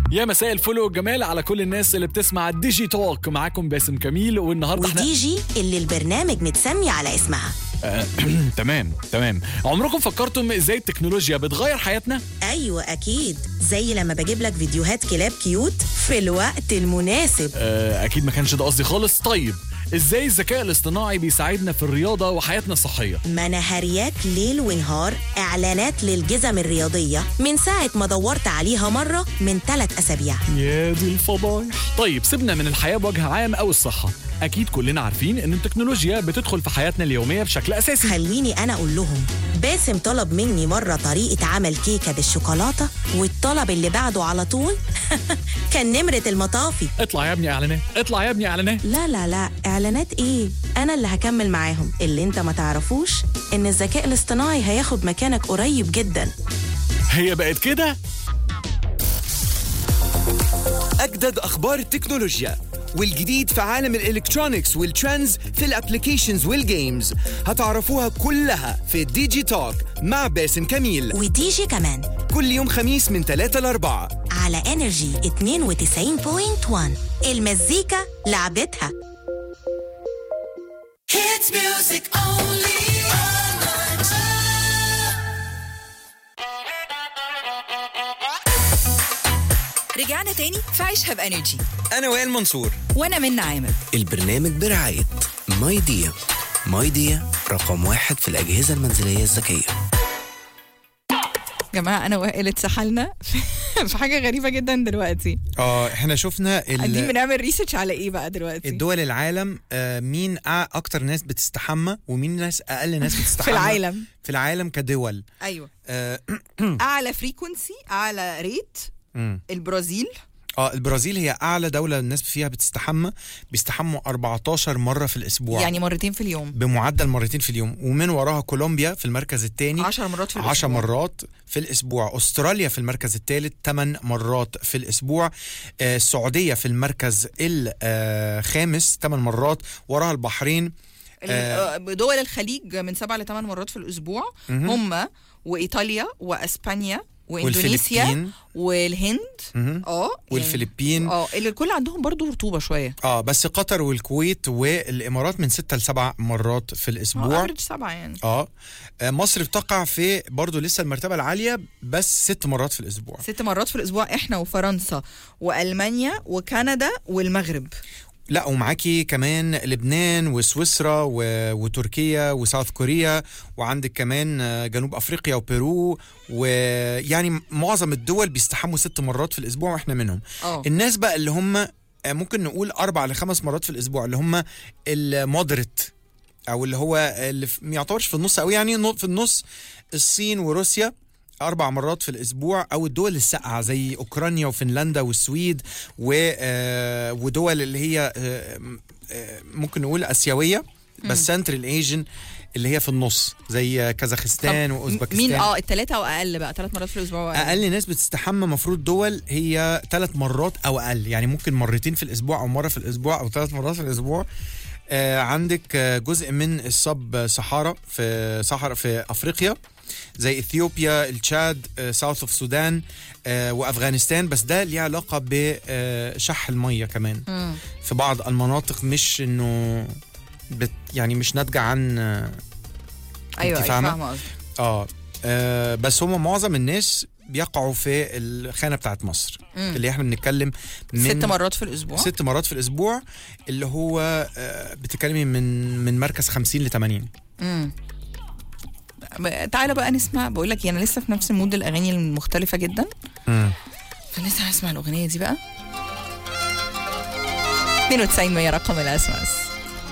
يا مساء الفل والجمال على كل الناس اللي بتسمع الديجي توك معاكم باسم كميل والنهارده احنا ودي جي اللي البرنامج متسمي على اسمها تمام تمام عمركم فكرتم ازاي التكنولوجيا بتغير حياتنا ايوه اكيد زي لما بجيب لك فيديوهات كلاب كيوت في الوقت المناسب آه، اكيد ما كانش ده قصدي خالص طيب ازاي الذكاء الاصطناعي بيساعدنا في الرياضه وحياتنا الصحيه ما انا هرياك ليل ونهار اعلانات للجزم الرياضيه من ساعه ما دورت عليها مره من ثلاث اسابيع يا دي الفضايح طيب سيبنا من الحياه بوجه عام او الصحه اكيد كلنا عارفين ان التكنولوجيا بتدخل في حياتنا اليوميه بشكل اساسي خليني انا اقول لهم باسم طلب مني مره طريقه عمل كيكه بالشوكولاته والطلب اللي بعده على طول كان نمره المطافي اطلع يا ابني اعلانات اطلع يا ابني اعلانات لا لا لا اعلانات ايه انا اللي هكمل معاهم اللي انت ما تعرفوش ان الذكاء الاصطناعي هياخد مكانك قريب جدا هي بقت كده أجدد أخبار التكنولوجيا والجديد في عالم الإلكترونيكس والترندز في الأبليكيشنز والجيمز هتعرفوها كلها في ديجي توك مع باسم كميل ودي جي كمان كل يوم خميس من 3 ل 4 على انرجي 92.1 المزيكا لعبتها Hits music only on رجعنا تاني في عيشها بانرجي أنا وائل منصور وانا من عامر البرنامج برعاية ماي ديا ماي ديا رقم واحد في الأجهزة المنزلية الذكية جماعه انا وائل اتسحلنا في حاجه غريبه جدا دلوقتي اه احنا شفنا قاعدين ال- بنعمل ريسيرش على ايه بقى دلوقتي الدول العالم آه، مين أع- اكتر ناس بتستحمى ومين ناس اقل ناس بتستحمى في العالم في العالم كدول ايوه اه, اعلى فريكونسي اعلى ريت مم. البرازيل آه البرازيل هي اعلى دوله الناس فيها بتستحمى بيستحموا 14 مره في الاسبوع يعني مرتين في اليوم بمعدل مرتين في اليوم ومن وراها كولومبيا في المركز الثاني 10 مرات في الاسبوع 10 مرات في الاسبوع استراليا في المركز الثالث 8 مرات في الاسبوع آه، السعوديه في المركز الخامس 8 مرات وراها البحرين ال- آه، دول الخليج من سبع لثمان مرات في الاسبوع هم وايطاليا واسبانيا واندونيسيا والفلبين. والهند مهم. اه يعني- والفلبين اه اللي الكل عندهم برضو رطوبه شويه اه بس قطر والكويت والامارات من 6 ل 7 مرات في الاسبوع افريج سبعه يعني اه آه، مصر بتقع في برضو لسه المرتبه العاليه بس ست مرات في الاسبوع ست مرات في الاسبوع احنا وفرنسا والمانيا وكندا والمغرب لا ومعاكي كمان لبنان وسويسرا و... وتركيا وساوث كوريا وعندك كمان آه، جنوب افريقيا وبيرو ويعني معظم الدول بيستحموا ست مرات في الاسبوع واحنا منهم اه الناس بقى اللي هم آه، ممكن نقول اربع لخمس مرات في الاسبوع اللي هم المودريت او اللي هو اللي في- ما يعتبرش في النص قوي يعني نو- في النص الصين وروسيا اربع مرات في الاسبوع او الدول الساقعه زي اوكرانيا وفنلندا والسويد و آه، ودول اللي هي آه، آه، ممكن نقول اسيويه بس سنترال ايجن اللي هي في النص زي كازاخستان طب واوزبكستان مين اه الثلاثه او اقل بقى ثلاث مرات في الاسبوع وأقل. اقل ناس بتستحمى مفروض دول هي ثلاث مرات او اقل يعني ممكن مرتين في الاسبوع او مره في الاسبوع او ثلاث مرات في الاسبوع آه عندك آه، جزء من الصب صحارى في صحراء في افريقيا زي اثيوبيا التشاد آه، ساوث اوف سودان آه، وافغانستان بس ده ليه علاقه بشح الميه كمان مم. في بعض المناطق مش انه بت يعني مش ناتجه عن آه، ايوه أنت أيوة، فاهمة؟ فاهمه قصدك اه آه، بس هم معظم الناس بيقعوا في الخانه بتاعت مصر مم. اللي احنا بنتكلم من ست مرات في الاسبوع ست مرات في الاسبوع اللي هو آه، بتتكلمي من من مركز 50 ل 80 امم تعالى بقى نسمع بقول لك انا لسه في نفس مود الاغاني المختلفه جدا فلسه هسمع الاغنيه دي بقى 92 رقم الاس ام اس